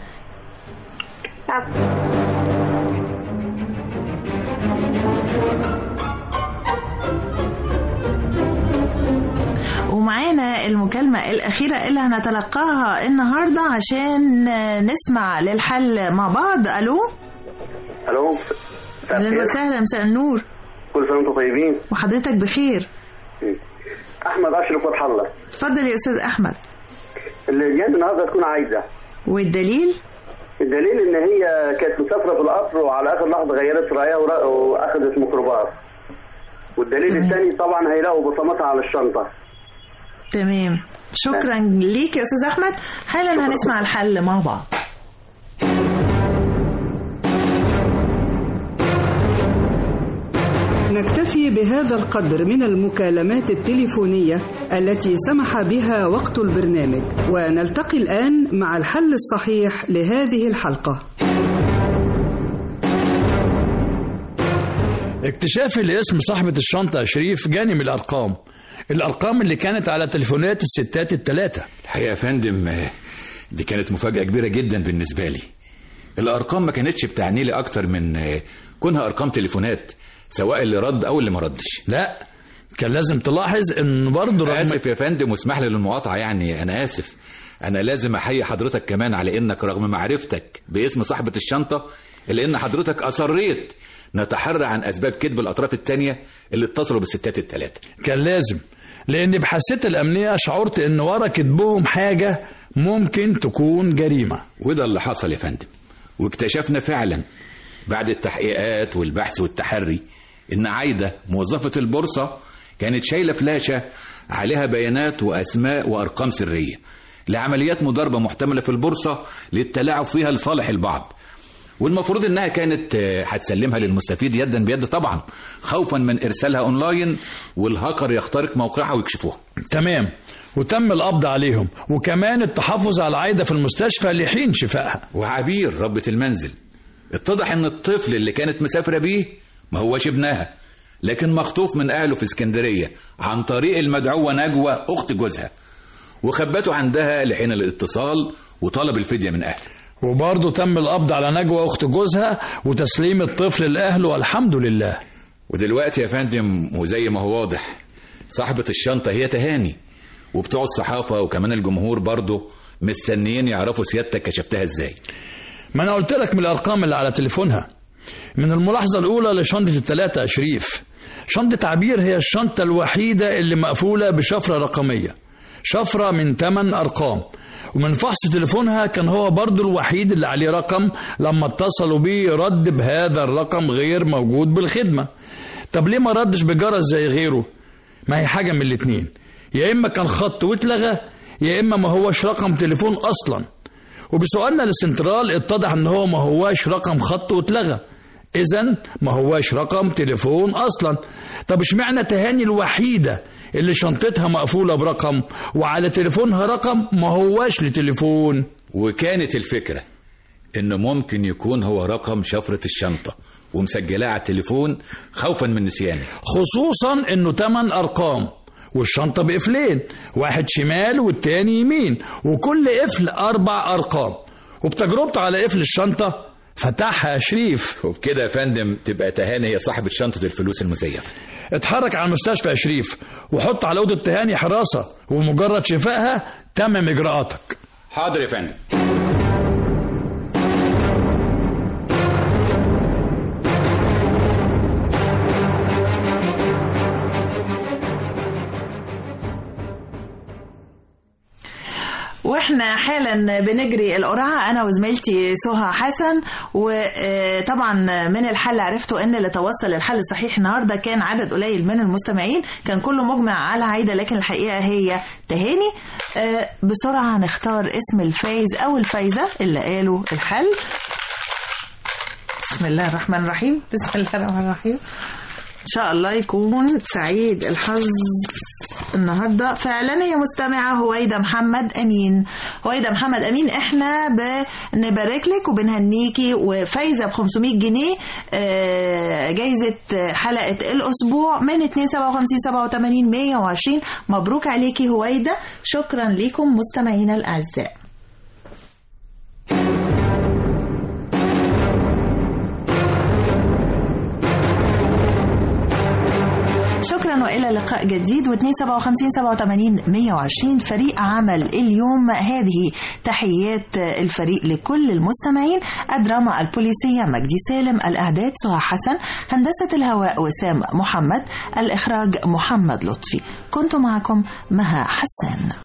ومعانا المكالمة الأخيرة اللي هنتلقاها النهاردة عشان نسمع للحل مع بعض ألو الو أهلا وسهلا مساء النور كل سنه وانتم طيبين وحضرتك بخير احمد اشرف فتح الله اتفضل يا أستاذ أحمد اللي جاي النهارده تكون عايزه والدليل الدليل ان هي كانت مسافره في القطر وعلى اخر لحظه غيرت رايها ورا- واخذت ميكروباص والدليل الثاني طبعا هيلاقوا بصماتها على الشنطه تمام شكرا ليك يا أستاذ أحمد حالا هنسمع الحل مع بعض نكتفي بهذا القدر من المكالمات التليفونية التي سمح بها وقت البرنامج ونلتقي الآن مع الحل الصحيح لهذه الحلقة اكتشافي لاسم صاحبة الشنطة يا شريف جاني من الأرقام الأرقام اللي كانت على تليفونات الستات الثلاثة الحقيقة يا فندم آه، دي كانت مفاجأة كبيرة جدا بالنسبة لي الأرقام ما كانتش بتعني لي أكتر من آه، كونها أرقام تليفونات سواء اللي رد أو اللي ما ردش لا كان لازم تلاحظ إن برضه رغم آسف يا فندم واسمح لي للمقاطعة يعني أنا آسف أنا لازم أحيي حضرتك كمان على إنك رغم معرفتك باسم صاحبة الشنطة إلا إن حضرتك أصريت نتحرى عن أسباب كذب الأطراف التانية اللي اتصلوا بالستات الثلاثة كان لازم لأن بحثت الأمنية شعرت إن ورا كذبهم حاجة ممكن تكون جريمة وده اللي حصل يا فندم واكتشفنا فعلا بعد التحقيقات والبحث والتحري ان عايده موظفه البورصه كانت شايله فلاشه عليها بيانات واسماء وارقام سريه لعمليات مضاربه محتمله في البورصه للتلاعب فيها لصالح البعض والمفروض انها كانت آه، هتسلمها للمستفيد يدا بيد طبعا خوفا من ارسالها اونلاين والهاكر يخترق موقعها ويكشفوها تمام وتم القبض عليهم وكمان التحفظ على عايدة في المستشفى لحين شفائها وعبير ربة المنزل اتضح ان الطفل اللي كانت مسافرة بيه ما هوش ابنها لكن مخطوف من اهله في اسكندرية عن طريق المدعوة نجوى اخت جوزها وخبته عندها لحين الاتصال وطلب الفدية من اهله وبرضه تم القبض على نجوى أخت جوزها وتسليم الطفل لأهله والحمد لله ودلوقتي يا فندم وزي ما هو واضح صاحبة الشنطة هي تهاني وبتوع الصحافة وكمان الجمهور برضه مستنيين يعرفوا سيادتك كشفتها ازاي ما أنا قلت لك من الأرقام اللي على تليفونها من الملاحظة الأولى لشنطة التلاتة يا شريف شنطة عبير هي الشنطة الوحيدة اللي مقفولة بشفرة رقمية شفرة من 8 أرقام ومن فحص تليفونها كان هو برضه الوحيد اللي عليه رقم لما اتصلوا بيه رد بهذا الرقم غير موجود بالخدمة طب ليه ما ردش بجرس زي غيره ما هي حاجة من الاتنين يا إما كان خط واتلغى يا إما ما هوش رقم تليفون أصلا وبسؤالنا للسنترال اتضح ان هو ما هواش رقم خط واتلغى اذا ما هواش رقم تليفون اصلا طب اشمعنى تهاني الوحيده اللي شنطتها مقفوله برقم وعلى تليفونها رقم ما هواش لتليفون وكانت الفكرة انه ممكن يكون هو رقم شفرة الشنطة ومسجلاه على التليفون خوفا من نسيانه خصوصا انه 8 ارقام والشنطة بقفلين واحد شمال والتاني يمين وكل قفل أربع أرقام وبتجربته على قفل الشنطة فتحها يا شريف وبكده يا فندم تبقى تهاني هي صاحبة شنطة الفلوس المزيفة اتحرك على المستشفى يا شريف وحط على أوضة تهاني حراسة ومجرد شفائها تمم إجراءاتك حاضر يا فندم احنا حالا بنجري القرعه انا وزميلتي سهى حسن وطبعا من الحل عرفتوا ان اللي توصل للحل الصحيح النهارده كان عدد قليل من المستمعين كان كله مجمع على عايده لكن الحقيقه هي تهاني آه، بسرعه نختار اسم الفايز او الفايزه اللي قالوا الحل بسم الله الرحمن الرحيم بسم الله الرحمن الرحيم ان شاء الله يكون سعيد الحظ النهارده فعلا هي مستمعه هويده محمد امين هويده محمد امين احنا بنبارك لك وبنهنيكي وفايزه ب 500 جنيه آه، جايزه حلقه الاسبوع من 257 87 120 مبروك عليكي هويده شكرا لكم مستمعينا الاعزاء شكرا والى لقاء جديد و257 87 120 فريق عمل اليوم هذه تحيات الفريق لكل المستمعين الدراما البوليسيه مجدي سالم الاعداد سهى حسن هندسه الهواء وسام محمد الاخراج محمد لطفي كنت معكم مها حسان